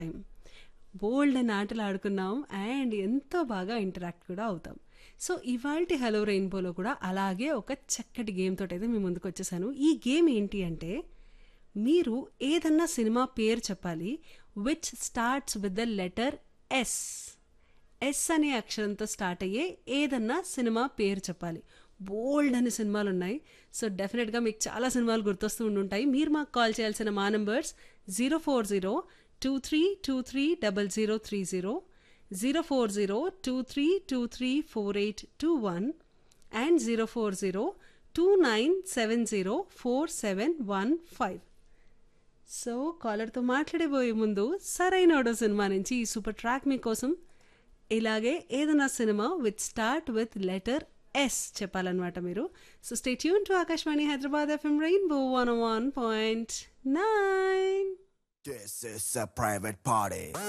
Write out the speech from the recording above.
బోల్డ్ అని ఆటలు ఆడుకున్నాం అండ్ ఎంతో బాగా ఇంటరాక్ట్ కూడా అవుతాం సో ఇవాల్టి హలో రెయిన్బోలో కూడా అలాగే ఒక చక్కటి గేమ్ తోటి అయితే మీ ముందుకు వచ్చేసాను ఈ గేమ్ ఏంటి అంటే మీరు ఏదన్నా సినిమా పేరు చెప్పాలి which starts with the letter S S అనే అక్షరంతో స్టార్ట్ అయ్యే ఏదన్నా సినిమా పేరు చెప్పాలి బోల్డ్ అనే సినిమాలు ఉన్నాయి సో డెఫినెట్గా మీకు చాలా సినిమాలు గుర్తొస్తూ ఉండుంటాయి మీరు మాకు కాల్ చేయాల్సిన మా numbers zero four zero two three two three double zero three zero zero four zero two three two three four eight two one and zero four zero two nine seven zero four seven one five so కాలర్తో మాట్లాడబోయే ముందు సరైనోడో cinema నుంచి ఈ super track మీకోసం ఇలాగే ఏదైనా cinema with start with letter S చెప్పాలన్నమాట మీరు so stay tune to Akashvani Hyderabad FM Rainbow one one point nine This is a private party.